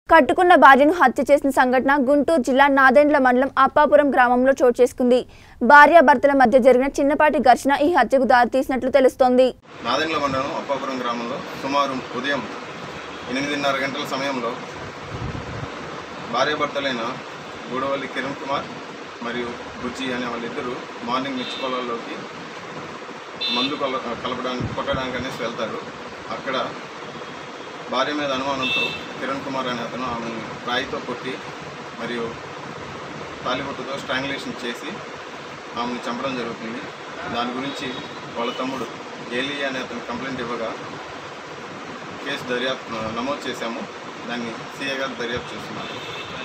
కట్టుకున్న భార్యను హత్య చేసిన సంఘటన గుంటూరు జిల్లా నాదెండ్ల మండలం అప్పాపురం గ్రామంలో చోటు చేసుకుంది భార్యాభర్తల మధ్య జరిగిన చిన్నపాటి ఘర్షణ ఈ హత్యకు దారితీసినట్లు తెలుస్తోంది నాదెండ్ల మండలం అప్పాపురం గ్రామంలో సుమారు ఉదయం ఎనిమిదిన్నర గంటల సమయంలో భార్యాభర్తలైన గూడవల్లి కిరణ్ కుమార్ మరియు బుజ్జి అనే వాళ్ళిద్దరూ మార్నింగ్ మిర్చి పొలాల్లోకి మందు కల కలపడానికి కొట్టడానికి అనేసి వెళ్తారు అక్కడ భార్య మీద అనుమానంతో కిరణ్ కుమార్ అనే అతను ఆమెను రాయితో కొట్టి మరియు తాలిబొట్టుతో స్ట్రాంగులేషన్ చేసి ఆమెను చంపడం జరుగుతుంది దాని గురించి వాళ్ళ తమ్ముడు ఏలి అనే అతను కంప్లైంట్ ఇవ్వగా కేసు దర్యాప్తు నమోదు చేశాము దాన్ని సీఏ గారు దర్యాప్తు చేస్తున్నారు